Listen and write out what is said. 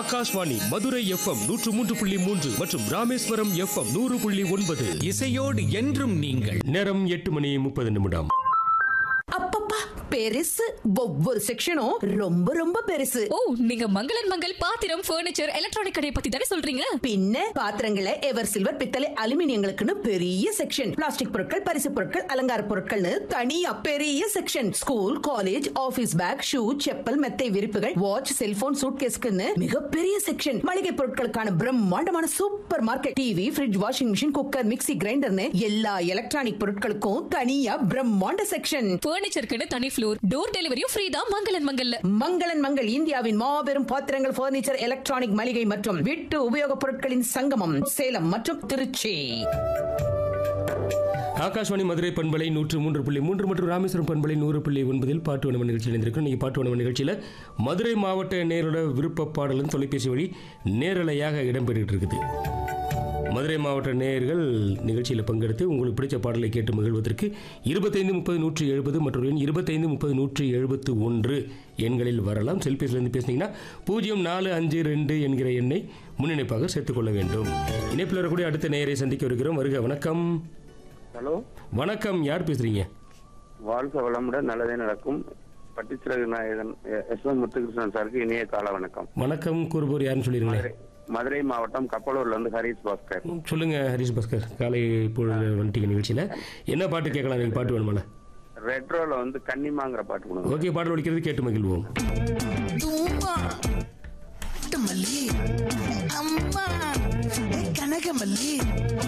Akashvani Madurai FM நூற்று மூன்று புள்ளி மூன்று மற்றும் ராமேஸ்வரம் எஃப்எம் நூறு புள்ளி ஒன்பது இசையோடு என்றும் நீங்கள் நேரம் எட்டு மணி முப்பது நிமிடம் அப்பப்பா பெருசு ஒவ்வொரு செக்ஷனும் ரொம்ப ரொம்ப பெருசு ஓ நீங்க மங்களன் மங்கள் பாத்திரம் ஃபர்னிச்சர் எலக்ட்ரானிக் கடையை பத்தி தானே சொல்றீங்க பின்ன பாத்திரங்களை எவர் சில்வர் பித்தளை அலுமினியங்களுக்குன்னு பெரிய செக்ஷன் பிளாஸ்டிக் பொருட்கள் பரிசு பொருட்கள் அலங்கார பொருட்கள்னு தனியா பெரிய section school college office bag shoe chappal மெத்தை விரிப்புகள் வாட்ச் செல்போன் சூட்கேஸ்க்குன்னு மிகப்பெரிய செக்ஷன் மளிகை பொருட்களுக்கான பிரம்மாண்டமான super market TV fridge washing machine cooker mixie கிரைண்டர்னு எல்லா எலக்ட்ரானிக் பொருட்களுக்கும் தனியா பிரம்மாண்ட செக்ஷன் ஃபர்னிச்சருக்குன்னு தனி ஃப்ளோர் டோர் டெலிவரியும் ஃப்ரீ தான் மங்களன் மங்கல்ல மங்களன் மங்கள் இந்தியாவின் மாபெரும் பாத்திரங்கள் பர்னிச்சர் எலக்ட்ரானிக் மளிகை மற்றும் வீட்டு உபயோகப் பொருட்களின் சங்கமம் சேலம் மற்றும் திருச்சி ஆகாஷ்வாணி மதுரை பண்பலை நூற்று மூன்று புள்ளி மூன்று மற்றும் ராமேஸ்வரம் பண்பலை நூறு புள்ளி ஒன்பதில் பாட்டு வனவ நிகழ்ச்சியில் இருந்திருக்கும் நீங்கள் பாட்டு வனவ நிகழ்ச்சியில் மதுரை மாவட்ட நேரோட விருப்ப பாடலும் தொலைபேசி வழி நேரலையாக இடம்பெற்றுட்டு இருக்குது மதுரை மாவட்ட நேயர்கள் நிகழ்ச்சியில் பங்கெடுத்து உங்களுக்கு பிடிச்ச பாடலை கேட்டு மகிழ்வதற்கு இருபத்தைந்து முப்பது நூற்றி எழுபது மற்றும் எண் இருபத்தைந்து முப்பது நூற்றி எழுபத்து ஒன்று எண்களில் வரலாம் செல்பேசிலேருந்து பேசுனீங்கன்னா பூஜ்ஜியம் நாலு அஞ்சு ரெண்டு என்கிற எண்ணை முன்னிணைப்பாக சேர்த்துக்கொள்ள வேண்டும் இணைப்பில் வரக்கூடிய அடுத்த நேயரை சந்திக்க வருகிறோம் வருக வணக்கம் ஹலோ வணக்கம் யார் பேசுறீங்க வாழ்க வளமுடன் நல்லதே நடக்கும் பட்டிச்சிறகு நாயகன் எ- எஸ் எம் முத்துகிருஷ்ணன் சாருக்கு இனிய கால வணக்கம் வணக்கம் கூறுபோர் யாருன்னு சொல்லிருங்களேன் மதுரை மதுரை மாவட்டம் கப்பலூர்ல இருந்து ஹரிஸ் பாஸ்கர் சொல்லுங்க ஹரிஷ் பாஸ்கர் காலை பொழுது வந்துட்டீங்க நிகழ்ச்சியில் என்ன பாட்டு கேட்கலாம் நீங்கள் பாட்டு வேணுமாண்ணா ரெட்ரோல வந்து கன்னிமாங்கிற பாட்டு கொடுங்க ஓகே பாடல் ஒழிக்கிறது கேட்டு மகிழ்வோம் தூமா மல்லி அம்மா கனகமல்லி